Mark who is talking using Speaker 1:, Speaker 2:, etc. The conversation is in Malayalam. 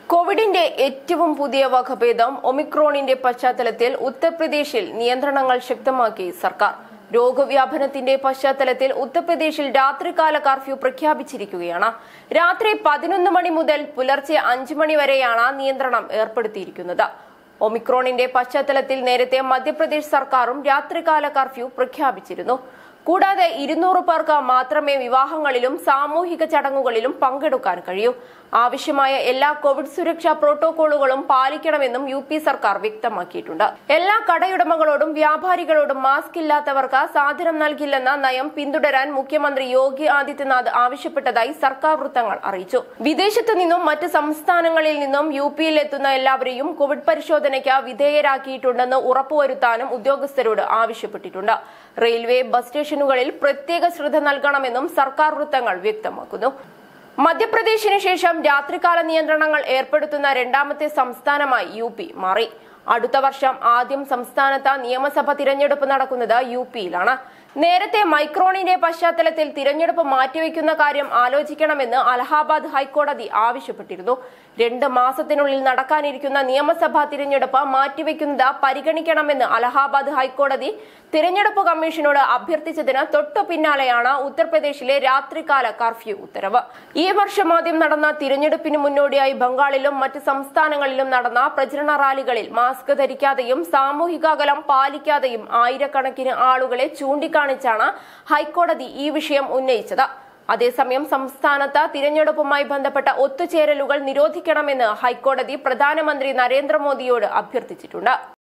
Speaker 1: കോവിഡിന്റെ ഏറ്റവും പുതിയ വകഭേദം ഒമിക്രോണിന്റെ പശ്ചാത്തലത്തിൽ ഉത്തർപ്രദേശിൽ നിയന്ത്രണങ്ങൾ ശക്തമാക്കി സർക്കാർ രോഗവ്യാപനത്തിന്റെ പശ്ചാത്തലത്തിൽ ഉത്തർപ്രദേശിൽ രാത്രികാല കർഫ്യൂ പ്രഖ്യാപിച്ചിരിക്കുകയാണ് രാത്രി പതിനൊന്ന് മണി മുതൽ പുലർച്ചെ അഞ്ചു മണി വരെയാണ് നിയന്ത്രണം ഏർപ്പെടുത്തിയിരിക്കുന്നത് ഒമിക്രോണിന്റെ പശ്ചാത്തലത്തിൽ നേരത്തെ മധ്യപ്രദേശ് സർക്കാരും രാത്രികാല കർഫ്യൂ പ്രഖ്യാപിച്ചിരുന്നു കൂടാതെ ഇരുന്നൂറ് പേർക്ക് മാത്രമേ വിവാഹങ്ങളിലും സാമൂഹിക ചടങ്ങുകളിലും പങ്കെടുക്കാൻ കഴിയൂ ആവശ്യമായ എല്ലാ കോവിഡ് സുരക്ഷാ പ്രോട്ടോകോളുകളും പാലിക്കണമെന്നും യു പി സർക്കാർ വ്യക്തമാക്കിയിട്ടുണ്ട് എല്ലാ കടയുടമകളോടും വ്യാപാരികളോടും മാസ്ക് ഇല്ലാത്തവർക്ക് സാധനം നൽകില്ലെന്ന നയം പിന്തുടരാൻ മുഖ്യമന്ത്രി യോഗി ആദിത്യനാഥ് ആവശ്യപ്പെട്ടതായി സർക്കാർ വൃത്തങ്ങൾ അറിയിച്ചു വിദേശത്തു നിന്നും മറ്റ് സംസ്ഥാനങ്ങളിൽ നിന്നും യു പിയിൽ എത്തുന്ന എല്ലാവരെയും കോവിഡ് പരിശോധനയ്ക്ക് വിധേയരാക്കിയിട്ടുണ്ടെന്ന് ഉറപ്പുവരുത്താനും ഉദ്യോഗസ്ഥരോട് ആവശ്യപ്പെട്ടിട്ടുണ്ട് റെയിൽവേ ബസ് സ്റ്റേഷനുകളിൽ പ്രത്യേക ശ്രദ്ധ നൽകണമെന്നും സർക്കാർ വൃത്തങ്ങൾ വ്യക്തമാക്കുന്നു മധ്യപ്രദേശിന് ശേഷം രാത്രികാല നിയന്ത്രണങ്ങൾ ഏർപ്പെടുത്തുന്ന രണ്ടാമത്തെ സംസ്ഥാനമായി യു പി മാറി അടുത്ത വർഷം ആദ്യം സംസ്ഥാനത്ത് നിയമസഭ തിരഞ്ഞെടുപ്പ് നടക്കുന്നത് യു പിയിലാണ് നേരത്തെ മൈക്രോണിന്റെ പശ്ചാത്തലത്തിൽ തിരഞ്ഞെടുപ്പ് മാറ്റിവെക്കുന്ന കാര്യം ആലോചിക്കണമെന്ന് അലഹാബാദ് ഹൈക്കോടതി ആവശ്യപ്പെട്ടിരുന്നു രണ്ട് മാസത്തിനുള്ളിൽ നടക്കാനിരിക്കുന്ന നിയമസഭാ തിരഞ്ഞെടുപ്പ് മാറ്റിവെക്കുന്നത് പരിഗണിക്കണമെന്ന് അലഹാബാദ് ഹൈക്കോടതി തിരഞ്ഞെടുപ്പ് കമ്മീഷനോട് അഭ്യർത്ഥിച്ചതിന് തൊട്ടു പിന്നാലെയാണ് ഉത്തർപ്രദേശിലെ രാത്രികാല കർഫ്യൂ ഉത്തരവ് ഈ വർഷം ആദ്യം നടന്ന തിരഞ്ഞെടുപ്പിന് മുന്നോടിയായി ബംഗാളിലും മറ്റ് സംസ്ഥാനങ്ങളിലും നടന്ന പ്രചരണ റാലികളിൽ മാസ്ക് ധരിക്കാതെയും സാമൂഹിക അകലം പാലിക്കാതെയും ആയിരക്കണക്കിന് ആളുകളെ ചൂണ്ടിക്കാണിച്ചാണ് ഹൈക്കോടതി ഈ വിഷയം ഉന്നയിച്ചത് അതേസമയം സംസ്ഥാനത്ത് തിരഞ്ഞെടുപ്പുമായി ബന്ധപ്പെട്ട ഒത്തുചേരലുകൾ നിരോധിക്കണമെന്ന് ഹൈക്കോടതി പ്രധാനമന്ത്രി നരേന്ദ്രമോദിയോട് അഭ്യർത്ഥിച്ചിട്ടുണ്ട്